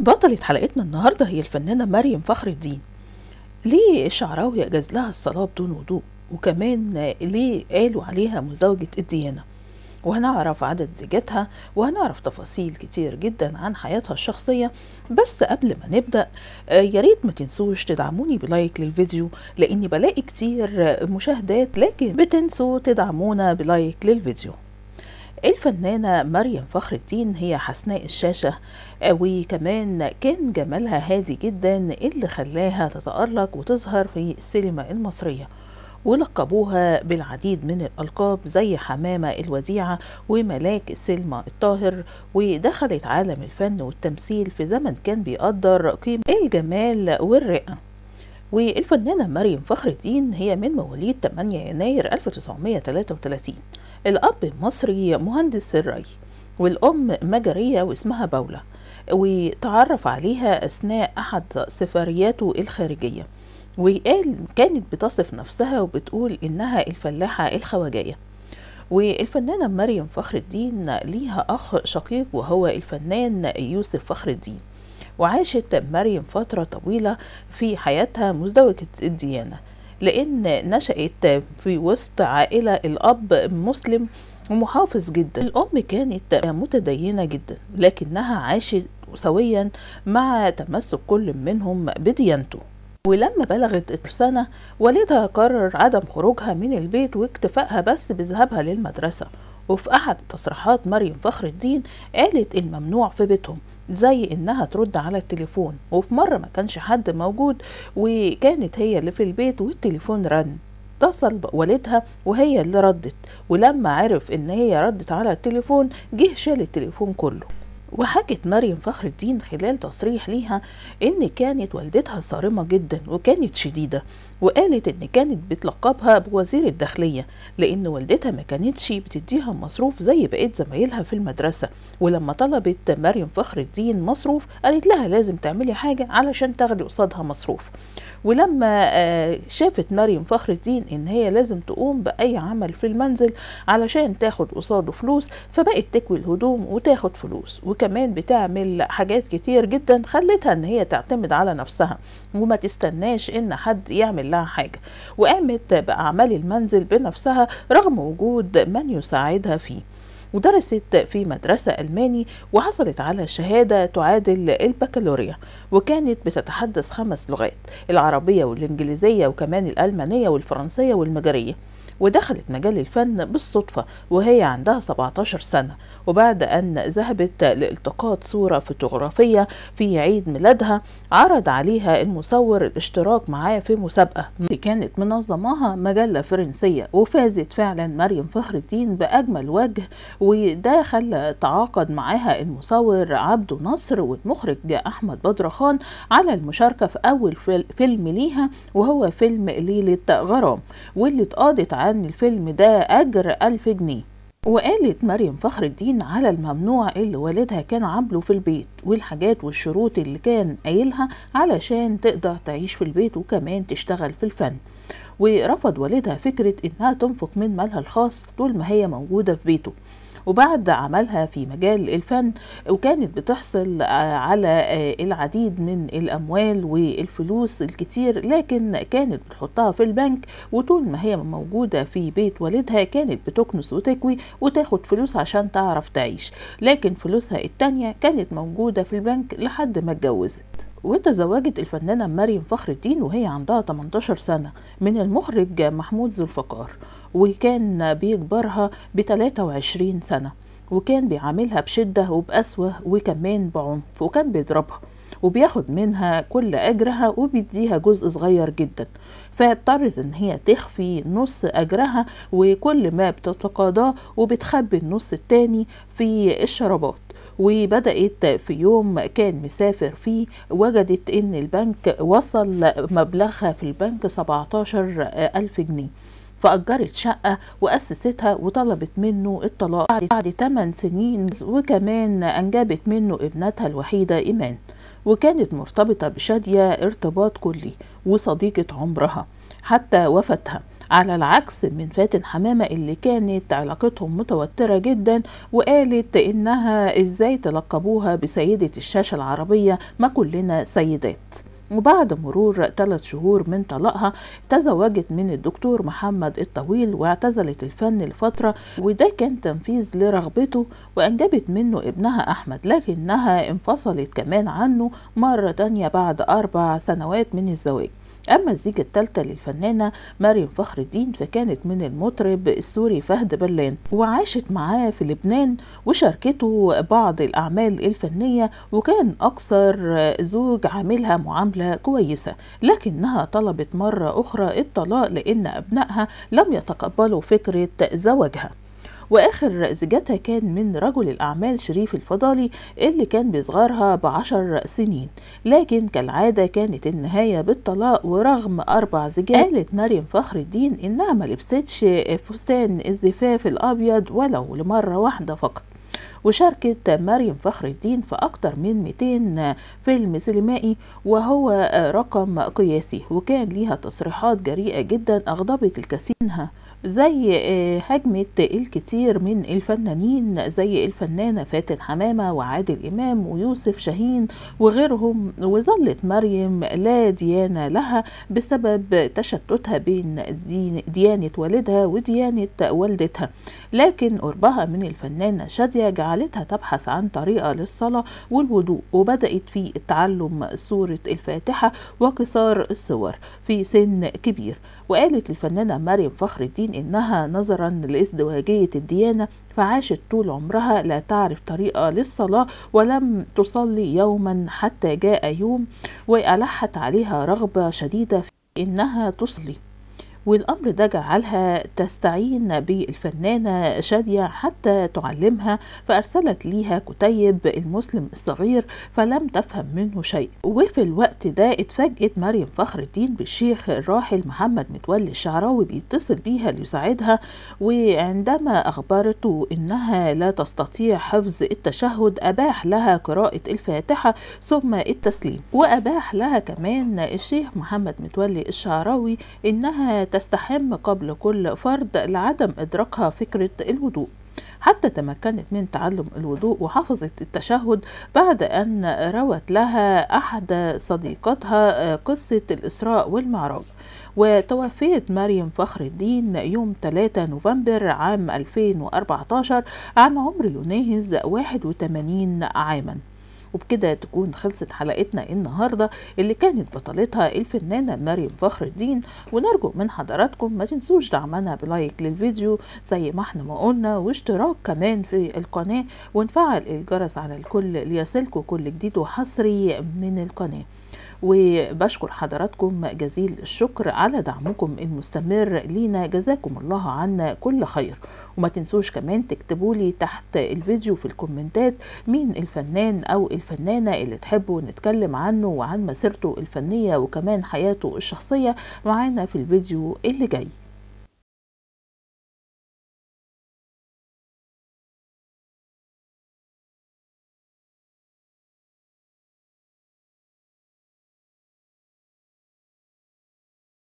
بطلة حلقتنا النهاردة هي الفنانة مريم فخر الدين ليه الشعراوي أجاز لها الصلاة بدون وضوء وكمان ليه قالوا عليها مزوجة الديانة وهنعرف عدد زيجاتها وهنعرف تفاصيل كتير جدا عن حياتها الشخصية بس قبل ما نبدأ آه، يا ريت ما تنسوش تدعموني بلايك للفيديو لاني بلاقي كتير مشاهدات لكن بتنسوا تدعمونا بلايك للفيديو الفنانة مريم فخر الدين هي حسناء الشاشة آه، وكمان كان جمالها هادي جدا اللي خلاها تتألق وتظهر في السينما المصرية ولقبوها بالعديد من الألقاب زي حمامة الوديعة وملاك سلمى الطاهر ودخلت عالم الفن والتمثيل في زمن كان بيقدر قيمة الجمال والرئة والفنانة مريم فخر الدين هي من مواليد 8 يناير 1933 الأب مصري مهندس الري والأم مجرية واسمها بولة وتعرف عليها أثناء أحد سفرياته الخارجية وقال كانت بتصف نفسها وبتقول إنها الفلاحة الخواجية والفنانة مريم فخر الدين ليها أخ شقيق وهو الفنان يوسف فخر الدين وعاشت مريم فترة طويلة في حياتها مزدوجة الديانة لأن نشأت في وسط عائلة الأب مسلم ومحافظ جدا الأم كانت متدينة جدا لكنها عاشت سويا مع تمسك كل منهم بديانته ولما بلغت سنة والدها قرر عدم خروجها من البيت واكتفائها بس بذهابها للمدرسة وفي أحد تصريحات مريم فخر الدين قالت الممنوع في بيتهم زي انها ترد على التليفون وفي مرة ما كانش حد موجود وكانت هي اللي في البيت والتليفون رن اتصل والدها وهي اللي ردت ولما عرف ان هي ردت على التليفون جه شال التليفون كله وحكت مريم فخر الدين خلال تصريح ليها ان كانت والدتها صارمة جدا وكانت شديدة وقالت ان كانت بتلقبها بوزير الداخلية لان والدتها ما كانتش بتديها مصروف زي بقية زمايلها في المدرسة ولما طلبت مريم فخر الدين مصروف قالت لها لازم تعملي حاجة علشان تاخدي قصادها مصروف ولما آه، شافت مريم فخر الدين ان هي لازم تقوم باي عمل في المنزل علشان تاخد قصاده فلوس فبقت تكوي الهدوم وتاخد فلوس وكمان بتعمل حاجات كتير جدا خلتها ان هي تعتمد على نفسها وما تستناش ان حد يعمل لها حاجة وقامت باعمال المنزل بنفسها رغم وجود من يساعدها فيه ودرست في مدرسة ألماني وحصلت على شهادة تعادل البكالوريا وكانت بتتحدث خمس لغات العربية والإنجليزية وكمان الألمانية والفرنسية والمجرية ودخلت مجال الفن بالصدفة وهي عندها 17 سنة وبعد أن ذهبت لالتقاط صورة فوتوغرافية في عيد ميلادها عرض عليها المصور الاشتراك معاه في مسابقة كانت منظماها مجلة فرنسية وفازت فعلا مريم فخر الدين بأجمل وجه وده خلى تعاقد معاها المصور عبده نصر والمخرج أحمد بدر خان على المشاركة في أول فيلم ليها وهو فيلم ليلة غرام واللي اتقاضت عن الفيلم ده أجر ألف جنيه وقالت مريم فخر الدين على الممنوع اللي والدها كان عامله في البيت والحاجات والشروط اللي كان قايلها علشان تقدر تعيش في البيت وكمان تشتغل في الفن ورفض والدها فكرة انها تنفق من مالها الخاص طول ما هي موجودة في بيته وبعد عملها في مجال الفن وكانت بتحصل على العديد من الأموال والفلوس الكتير لكن كانت بتحطها في البنك وطول ما هي موجودة في بيت والدها كانت بتكنس وتكوي وتاخد فلوس عشان تعرف تعيش لكن فلوسها التانية كانت موجودة في البنك لحد ما اتجوزت وتزوجت الفنانة مريم فخر الدين وهي عندها 18 سنة من المخرج محمود ذو الفقار وكان بيكبرها ب 23 سنة وكان بيعاملها بشدة وبقسوة وكمان بعنف وكان بيضربها وبياخد منها كل أجرها وبيديها جزء صغير جدا فاضطرت ان هي تخفي نص اجرها وكل ما بتتقاضاه وبتخبي النص التاني في الشرابات وبدأت في يوم كان مسافر فيه وجدت ان البنك وصل مبلغها في البنك 17 ألف جنيه فأجرت شقة وأسستها وطلبت منه الطلاق بعد 8 سنين وكمان أنجبت منه ابنتها الوحيدة إيمان وكانت مرتبطة بشادية ارتباط كلي وصديقة عمرها حتى وفاتها على العكس من فاتن حمامة اللي كانت علاقتهم متوترة جدا وقالت إنها إزاي تلقبوها بسيدة الشاشة العربية ما كلنا سيدات وبعد مرور ثلاث شهور من طلاقها تزوجت من الدكتور محمد الطويل واعتزلت الفن لفترة وده كان تنفيذ لرغبته وأنجبت منه ابنها أحمد لكنها انفصلت كمان عنه مرة تانية بعد أربع سنوات من الزواج أما الزيجة الثالثة للفنانة مريم فخر الدين فكانت من المطرب السوري فهد بلان وعاشت معاه في لبنان وشاركته بعض الأعمال الفنية وكان أكثر زوج عاملها معاملة كويسة لكنها طلبت مرة أخرى الطلاق لأن أبنائها لم يتقبلوا فكرة زواجها واخر زيجتها كان من رجل الاعمال شريف الفضالي اللي كان بيصغرها بعشر سنين لكن كالعاده كانت النهايه بالطلاق ورغم اربع زيجات قالت مريم فخر الدين انها ما لبستش فستان الزفاف الابيض ولو لمره واحده فقط وشاركت مريم فخر الدين في أكتر من 200 فيلم سينمائي وهو رقم قياسي وكان ليها تصريحات جريئة جدا أغضبت الكثير منها زي هجمة الكثير من الفنانين زي الفنانة فاتن حمامة وعادل إمام ويوسف شاهين وغيرهم وظلت مريم لا ديانة لها بسبب تشتتها بين دين ديانة والدها وديانة والدتها لكن قربها من الفنانة شادية جعلتها تبحث عن طريقة للصلاة والوضوء وبدأت في تعلم سورة الفاتحة وقصار السور في سن كبير وقالت الفنانة مريم فخر الدين إنها نظرا لازدواجية الديانة فعاشت طول عمرها لا تعرف طريقة للصلاة ولم تصلي يوما حتى جاء يوم وألحت عليها رغبة شديدة في إنها تصلي والأمر ده جعلها تستعين بالفنانة شادية حتى تعلمها فأرسلت ليها كتيب المسلم الصغير فلم تفهم منه شيء وفي الوقت ده اتفاجئت مريم فخر الدين بالشيخ الراحل محمد متولي الشعراوي بيتصل بيها ليساعدها وعندما أخبرته إنها لا تستطيع حفظ التشهد أباح لها قراءة الفاتحة ثم التسليم وأباح لها كمان الشيخ محمد متولي الشعراوي إنها تستحم قبل كل فرض لعدم إدراكها فكرة الوضوء حتى تمكنت من تعلم الوضوء وحفظت التشهد بعد أن روت لها أحد صديقاتها قصة الإسراء والمعراج وتوفيت مريم فخر الدين يوم 3 نوفمبر عام 2014 عن عمر يناهز 81 عاما وبكده تكون خلصت حلقتنا النهاردة اللي كانت بطلتها الفنانة مريم فخر الدين ونرجو من حضراتكم ما تنسوش دعمنا بلايك للفيديو زي ما احنا ما قلنا واشتراك كمان في القناة ونفعل الجرس على الكل ليصلكم كل جديد وحصري من القناة وبشكر حضراتكم جزيل الشكر على دعمكم المستمر لينا جزاكم الله عنا كل خير وما تنسوش كمان تكتبوا لي تحت الفيديو في الكومنتات مين الفنان او الفنانة اللي تحبوا نتكلم عنه وعن مسيرته الفنية وكمان حياته الشخصية معانا في الفيديو اللي جاي